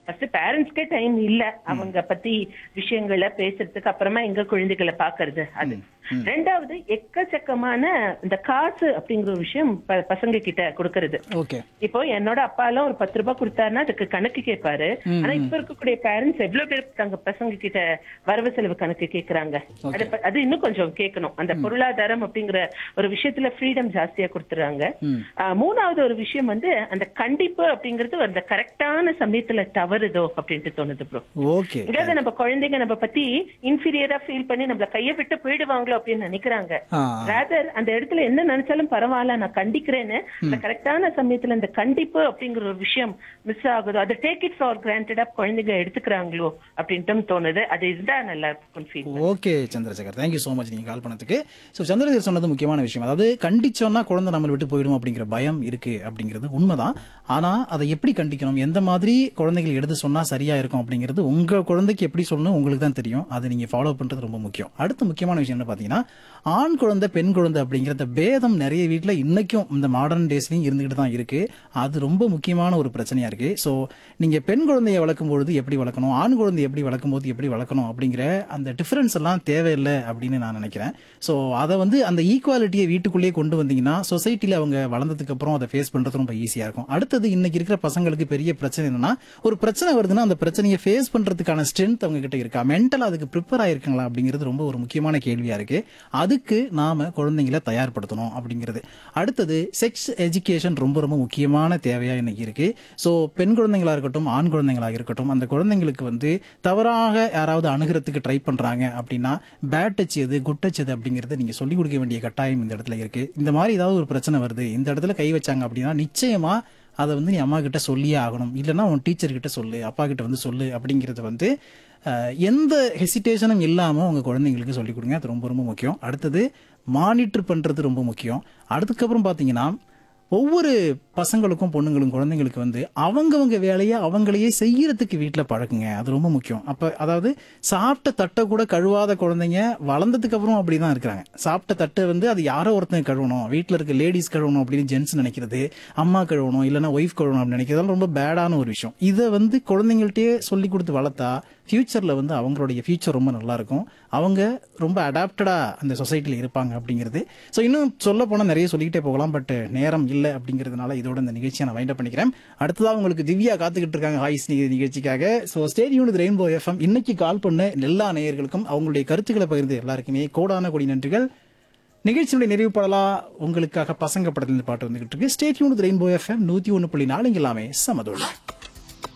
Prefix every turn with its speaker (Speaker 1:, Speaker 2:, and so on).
Speaker 1: first பேரண்ட்ஸ்க்கே time இல்ல அவங்க பத்தி விஷயங்களை பேசுறதுக்கு அப்புறமா எங்க குழந்தைகளை பாக்குறது அது ரெண்டாவது எக்கச்சக்கமான இந்த காசு அப்படிங்கிற ஒரு விஷயம் ப- பசங்க கிட்ட கொடுக்கறது
Speaker 2: ஓகே
Speaker 1: இப்போ என்னோட அப்பா எல்லாம் ஒரு பத்து ரூபாய் கொடுத்தாருன்னா அதுக்கு கணக்கு கேட்பாரு ஆனா இப்ப இருக்கக்கூடிய பேரண்ட்ஸ் எவ்வளவு பேர் தங்க பசங்க கிட்ட வரவு செலவு கணக்கு கேக்குறாங்க அது ப- அது இன்னும் கொஞ்சம் கேட்கணும் அந்த பொருளாதாரம் அப்படிங்கிற ஒரு விஷயத்துல ஃப்ரீடம் ஜாஸ்தியா கொடுத்துறாங்க ஆஹ், மூணாவது ஒரு விஷயம் வந்து அந்த கண்டிப்பு அப்படிங்கிறது அந்த கரெக்டான சமயத்துல தவறுதோ அப்படின்ட்டு தோணுது ப்ரோ
Speaker 2: ஓகே
Speaker 1: இதாவது நம்ம குழந்தைங்க நம்ம பத்தி இன்ஃபீரியரா ஃபீல் பண்ணி நம்மள கையை விட்டு போயிடுவாங்களோ அப்படின்னு நினைக்கிறாங்க
Speaker 2: ஆ
Speaker 1: ராதர் அந்த இடத்துல என்ன நினைச்சாலும் பரவாயில்ல நான் கண்டிக்கிறேன்னு அந்த கரெக்டான சமயத்துல இந்த கண்டிப்பு அப்படிங்கிற ஒரு விஷயம் மிஸ் ஆகுதோ அது டேக் இட் ஃபார் கிராண்டடா குழந்தைங்க எடுத்துக்கிறாங்களோ அப்படின்ட்டு தோணுது அது இருந்தா நல்லா இருக்கும் feel
Speaker 2: okay Chandrasekhar thank you so much நீங்கள் கால் பண்ணதுக்கு ஸோ சந்திரசேகர் சொன்னது முக்கியமான விஷயம் அதாவது கண்டிச்சோன்னா குழந்தை நம்மளை விட்டு போயிடும் அப்படிங்கிற பயம் இருக்கு அப்படிங்கிறது உண்மைதான் ஆனால் அதை எப்படி கண்டிக்கணும் எந்த மாதிரி குழந்தைகள் எடுத்து சொன்னால் சரியா இருக்கும் அப்படிங்கிறது உங்கள் குழந்தைக்கு எப்படி சொல்லணும் உங்களுக்கு தான் தெரியும் அதை நீங்கள் ஃபாலோ பண்ணுறது ரொம்ப முக்கியம் அடுத்த முக்கியமான விஷயம் என்ன பார்த்தீங்கன்னா ஆண் குழந்தை பெண் குழந்தை அப்படிங்கிற பேதம் நிறைய வீட்டில் இன்னைக்கும் இந்த மாடர்ன் டேஸ்லையும் இருந்துகிட்டு தான் இருக்கு அது ரொம்ப முக்கியமான ஒரு பிரச்சனையா இருக்கு ஸோ நீங்க பெண் குழந்தையை வளர்க்கும் பொழுது எப்படி வளர்க்கணும் ஆண் குழந்தையை எப்படி வளர்க்கும் போது எப்படி வளர்க்கணும் அப்படிங்கிற அந்த டிஃபரன்ஸ் எல்லாம் தேவையில்லை அப்படின்னு நான் நினைக்கிறேன் ஸோ அதை வந்து அந்த ஈக்குவாலிட்டியை வீட்டுக்குள்ளேயே கொண்டு வந்தீங்கன்னா சொசைட்டில அவங்க வளர்ந்ததுக்கு அப்புறம் அதை ஃபேஸ் பண்றது ரொம்ப ஈஸியா இருக்கும் அடுத்தது இன்னைக்கு இருக்கிற பசங்களுக்கு பெரிய பிரச்சனை என்னன்னா ஒரு பிரச்சனை வருதுன்னா அந்த பிரச்சனையை ஃபேஸ் பண்றதுக்கான ஸ்ட்ரென்த் அவங்க கிட்ட இருக்கா மென்டல் அதுக்கு ப்ரிப்பேர் ஆயிருக்காங்களா அப்படிங்கிறது ரொம்ப ஒரு முக்கியமான கேள்வியா இருக்கு அதுக்கு நாம குழந்தைங்களை தயார்படுத்தணும் அப்படிங்கிறது அடுத்தது செக்ஸ் எஜுகேஷன் ரொம்ப ரொம்ப முக்கியமான தேவையா இன்னைக்கு இருக்கு ஸோ பெண் குழந்தைங்களா இருக்கட்டும் ஆண் குழந்தைங்களா இருக்கட்டும் அந்த குழந்தைங்களுக்கு வந்து தவறாக யாராவது அணுகிறதுக்கு ட்ரை பண்றாங்க அப்படின்னா பேட் டச் எது குட் டச் எது அப்படிங்கறத நீங்க சொல்லிக் கொடுக்க வேண்டிய கட்டாயம் இந்த இடத்துல இருக்கு இந்த மாதிரி ஏதாவது ஒரு பிரச்சனை வருது இந்த இடத்துல கை வச்சாங்க அப்படின்னா நிச்சயமா அதை வந்து நீ அம்மா கிட்ட சொல்லியே ஆகணும் இல்லைன்னா உன் டீச்சர் கிட்ட சொல்லு அப்பா கிட்ட வந்து சொல்லு அப்படிங்கறது வந்து அஹ், எந்த ஹெசிடேஷனும் இல்லாம உங்க குழந்தைங்களுக்கு சொல்லிக் கொடுங்க அது ரொம்ப ரொம்ப முக்கியம் அடுத்தது மானிட்டர் பண்றது ரொம்ப முக்கியம் அதுக்கப்புறம் பாத்தீங்கன்னா ஒவ்வொரு பசங்களுக்கும் பொண்ணுங்களும் குழந்தைங்களுக்கு வந்து அவங்கவங்க வேலையை அவங்களையே செய்யறதுக்கு வீட்டில் பழக்குங்க அது ரொம்ப முக்கியம் அப்போ அதாவது சாப்பிட்ட தட்டை கூட கழுவாத குழந்தைங்க வளர்ந்ததுக்கு அப்புறம் அப்படி தான் இருக்கிறாங்க சாப்பிட்ட தட்டை வந்து அது யாரோ ஒருத்தங்க கழுவணும் வீட்டில் இருக்க லேடிஸ் கழுவணும் அப்படின்னு ஜென்ஸ் நினைக்கிறது அம்மா கழுவணும் இல்லைன்னா ஒய்ஃப் கழுவணும் அப்படின்னு நினைக்கிறது ரொம்ப பேடான ஒரு விஷயம் இதை வந்து குழந்தைங்கள்ட்டே சொல்லி கொடுத்து வளர்த்தா ஃபியூச்சரில் வந்து அவங்களுடைய ஃபியூச்சர் ரொம்ப நல்லா இருக்கும் அவங்க ரொம்ப அடாப்டடா அந்த சொசைட்டியில் இருப்பாங்க அப்படிங்கிறது ஸோ இன்னும் சொல்ல போனால் நிறைய சொல்லிக்கிட்டே போகலாம் பட் நேரம் இல்லை அப்படிங்கிறதுனால இதோட இந்த நிகழ்ச்சியை நான் வைண்ட் பண்ணிக்கிறேன் அடுத்ததாக உங்களுக்கு திவ்யா காத்துக்கிட்டு இருக்காங்க ஹாய் ஸ்நேகிதி நிகழ்ச்சிக்காக ஸோ ஸ்டேடியம் ரெயின்போ எஃப்எம் இன்னைக்கு கால் பண்ண எல்லா நேயர்களுக்கும் அவங்களுடைய கருத்துக்களை பகிர்ந்து எல்லாருக்குமே கோடான கொடி நன்றிகள் நிகழ்ச்சியுடைய நிறைவு பாடலா உங்களுக்காக பசங்க படத்துல இருந்து பாட்டு வந்துகிட்டு இருக்கு ஸ்டேட்யூன் ரெயின்போ எஃப்எம் நூத்தி ஒன்று புள்ளி நாலு இங்க எல்லாமே சமதோடு